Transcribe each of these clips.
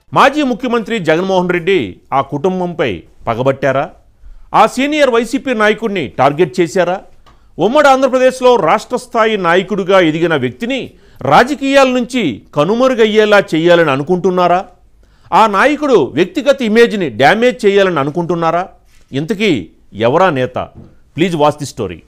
మాజీ ముఖ్యమంత్రి జగన్మోహన్ రెడ్డి ఆ కుటుంబంపై పగబట్టారా ఆ సీనియర్ వైసీపీ నాయకుడిని టార్గెట్ చేశారా ఉమ్మడి ఆంధ్రప్రదేశ్లో రాష్ట్ర స్థాయి నాయకుడిగా ఎదిగిన వ్యక్తిని రాజకీయాల నుంచి కనుమరుగయ్యేలా చేయాలని అనుకుంటున్నారా ఆ నాయకుడు వ్యక్తిగత ఇమేజ్ని డ్యామేజ్ చేయాలని అనుకుంటున్నారా ఇంతకీ ఎవరా నేత ప్లీజ్ వాచ్ ది స్టోరీ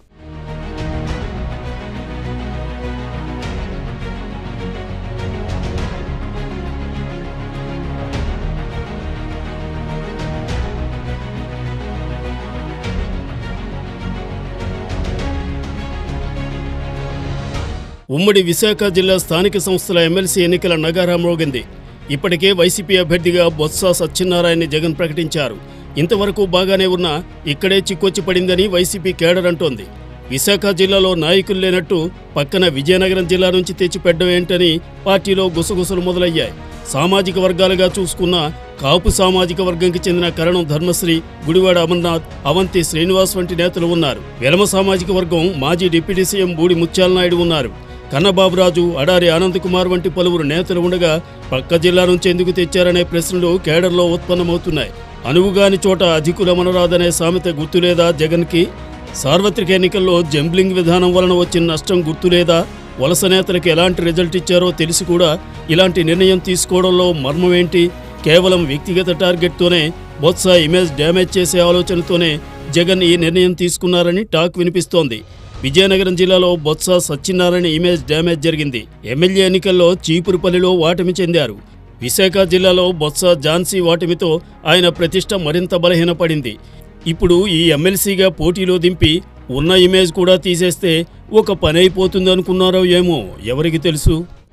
ఉమ్మడి విశాఖ జిల్లా స్థానిక సంస్థల ఎమ్మెల్సీ ఎన్నికల నగారా మ్రోగింది ఇప్పటికే వైసీపీ అభ్యర్థిగా బొత్స సత్యనారాయణని జగన్ ప్రకటించారు ఇంతవరకు బాగానే ఉన్నా ఇక్కడే చిక్కొచ్చి పడిందని వైసీపీ కేడర్ అంటోంది విశాఖ జిల్లాలో నాయకులు లేనట్టు పక్కన విజయనగరం జిల్లా నుంచి తెచ్చిపెట్టడం ఏంటని పార్టీలో గుసగుసలు మొదలయ్యాయి సామాజిక వర్గాలుగా చూసుకున్న కాపు సామాజిక వర్గంకి చెందిన కరణం ధర్మశ్రీ గుడివాడ అమర్నాథ్ అవంతి శ్రీనివాస్ వంటి నేతలు ఉన్నారు వెలమ సామాజిక వర్గం మాజీ డిప్యూటీ సీఎం బూడి ముత్యాల నాయుడు ఉన్నారు కన్నబాబురాజు అడారి ఆనంద్ కుమార్ వంటి పలువురు నేతలు ఉండగా పక్క జిల్లా నుంచి ఎందుకు తెచ్చారనే ప్రశ్నలు కేడర్లో ఉత్పన్నమవుతున్నాయి అనువుగాని చోట అధికులమనరాదనే సామెత గుర్తులేదా జగన్కి సార్వత్రిక ఎన్నికల్లో జంబ్లింగ్ విధానం వలన వచ్చిన నష్టం గుర్తులేదా వలస నేతలకు ఎలాంటి రిజల్ట్ ఇచ్చారో తెలిసి కూడా ఇలాంటి నిర్ణయం తీసుకోవడంలో మర్మమేంటి కేవలం వ్యక్తిగత టార్గెట్తోనే బొత్స ఇమేజ్ డ్యామేజ్ చేసే ఆలోచనతోనే జగన్ ఈ నిర్ణయం తీసుకున్నారని టాక్ వినిపిస్తోంది విజయనగరం జిల్లాలో బొత్స సత్యనారాయణ ఇమేజ్ డ్యామేజ్ జరిగింది ఎమ్మెల్యే ఎన్నికల్లో చీపురుపల్లిలో ఓటమి చెందారు విశాఖ జిల్లాలో బొత్స ఝాన్సీ ఓటమితో ఆయన ప్రతిష్ట మరింత బలహీనపడింది ఇప్పుడు ఈ ఎమ్మెల్సీగా పోటీలో దింపి ఉన్న ఇమేజ్ కూడా తీసేస్తే ఒక పని అయిపోతుందనుకున్నారో ఏమో ఎవరికి తెలుసు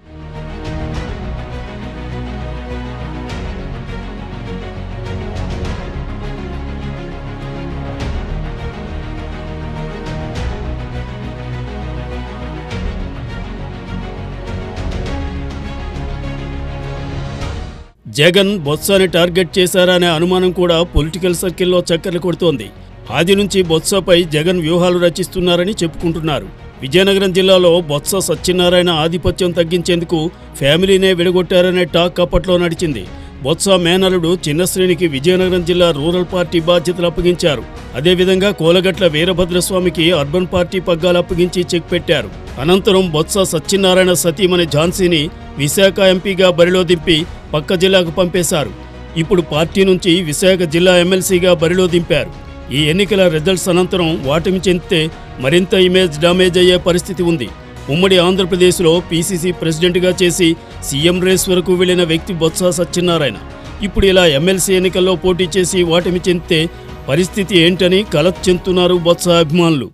జగన్ బొత్సాని టార్గెట్ చేశారనే అనుమానం కూడా పొలిటికల్ సర్కిల్లో చక్కర్లు కొడుతోంది ఆది నుంచి బొత్సపై జగన్ వ్యూహాలు రచిస్తున్నారని చెప్పుకుంటున్నారు విజయనగరం జిల్లాలో బొత్స సత్యనారాయణ ఆధిపత్యం తగ్గించేందుకు ఫ్యామిలీనే విడగొట్టారనే టాక్ అప్పట్లో నడిచింది బొత్స మేనలుడు చిన్నశ్రేణికి విజయనగరం జిల్లా రూరల్ పార్టీ బాధ్యతలు అప్పగించారు అదేవిధంగా కోలగట్ల వీరభద్రస్వామికి అర్బన్ పార్టీ పగ్గాలు అప్పగించి చెక్ పెట్టారు అనంతరం బొత్స సత్యనారాయణ సతీమణి ఝాన్సీని విశాఖ ఎంపీగా బరిలో దింపి పక్క జిల్లాకు పంపేశారు ఇప్పుడు పార్టీ నుంచి విశాఖ జిల్లా ఎమ్మెల్సీగా బరిలో దింపారు ఈ ఎన్నికల రిజల్ట్స్ అనంతరం ఓటమి చెందితే మరింత ఇమేజ్ డామేజ్ అయ్యే పరిస్థితి ఉంది ఉమ్మడి ఆంధ్రప్రదేశ్లో పీసీసీ ప్రెసిడెంట్గా చేసి సీఎం రేస్ వరకు వెళ్లిన వ్యక్తి బొత్స సత్యనారాయణ ఇప్పుడు ఇలా ఎమ్మెల్సీ ఎన్నికల్లో పోటీ చేసి ఓటమి చెందితే పరిస్థితి ఏంటని కలత్ చెందుతున్నారు బొత్స అభిమానులు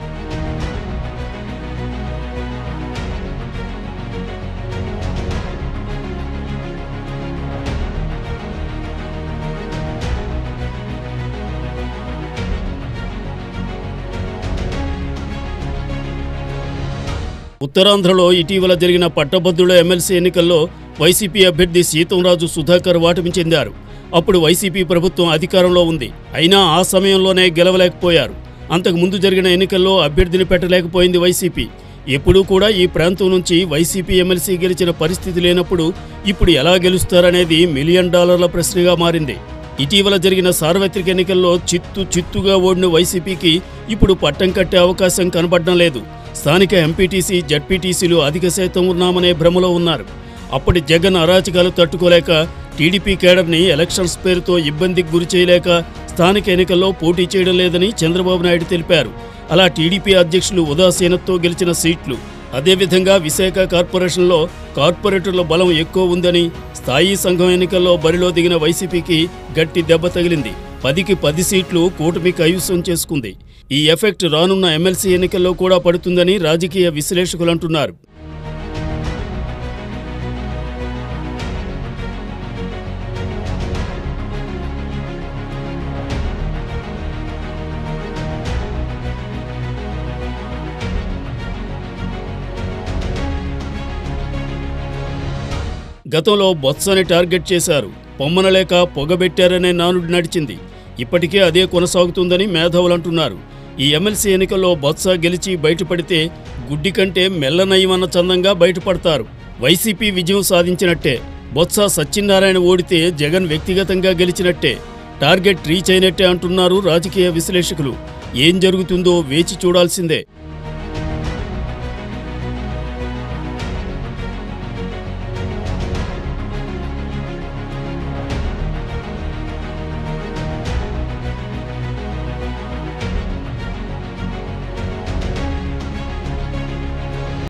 ఉత్తరాంధ్రలో ఇటీవల జరిగిన పట్టభద్రుల ఎమ్మెల్సీ ఎన్నికల్లో వైసీపీ అభ్యర్థి సీతంరాజు సుధాకర్ ఓటమి చెందారు అప్పుడు వైసీపీ ప్రభుత్వం అధికారంలో ఉంది అయినా ఆ సమయంలోనే గెలవలేకపోయారు అంతకు ముందు జరిగిన ఎన్నికల్లో అభ్యర్థిని పెట్టలేకపోయింది వైసీపీ ఎప్పుడూ కూడా ఈ ప్రాంతం నుంచి వైసీపీ ఎమ్మెల్సీ గెలిచిన పరిస్థితి లేనప్పుడు ఇప్పుడు ఎలా గెలుస్తారనేది మిలియన్ డాలర్ల ప్రశ్నగా మారింది ఇటీవల జరిగిన సార్వత్రిక ఎన్నికల్లో చిత్తు చిత్తుగా ఓడిన వైసీపీకి ఇప్పుడు పట్టం కట్టే అవకాశం కనబడడం లేదు స్థానిక ఎంపీటీసీ జడ్పీటీసీలు అధిక శాతం ఉన్నామనే భ్రమలో ఉన్నారు అప్పటి జగన్ అరాచకాలు తట్టుకోలేక టీడీపీ కేడర్ని ఎలక్షన్స్ పేరుతో ఇబ్బందికి గురి చేయలేక స్థానిక ఎన్నికల్లో పోటీ చేయడం లేదని చంద్రబాబు నాయుడు తెలిపారు అలా టీడీపీ అధ్యక్షులు ఉదాసీనతతో గెలిచిన సీట్లు అదేవిధంగా విశాఖ కార్పొరేషన్లో కార్పొరేటర్ల బలం ఎక్కువ ఉందని స్థాయి సంఘం ఎన్నికల్లో బరిలో దిగిన వైసీపీకి గట్టి దెబ్బ తగిలింది పదికి పది సీట్లు కూటమి కైవసం చేసుకుంది ఈ ఎఫెక్ట్ రానున్న ఎమ్మెల్సీ ఎన్నికల్లో కూడా పడుతుందని రాజకీయ విశ్లేషకులు అంటున్నారు గతంలో బొత్సని టార్గెట్ చేశారు పొమ్మనలేక పొగబెట్టారనే నానుడి నడిచింది ఇప్పటికే అదే కొనసాగుతుందని మేధావులు అంటున్నారు ఈ ఎమ్మెల్సీ ఎన్నికల్లో బొత్స గెలిచి బయటపడితే గుడ్డి కంటే మెల్లనయ్యమన్న చందంగా బయటపడతారు వైసీపీ విజయం సాధించినట్టే బొత్స సత్యనారాయణ ఓడితే జగన్ వ్యక్తిగతంగా గెలిచినట్టే టార్గెట్ రీచ్ అయినట్టే అంటున్నారు రాజకీయ విశ్లేషకులు ఏం జరుగుతుందో వేచి చూడాల్సిందే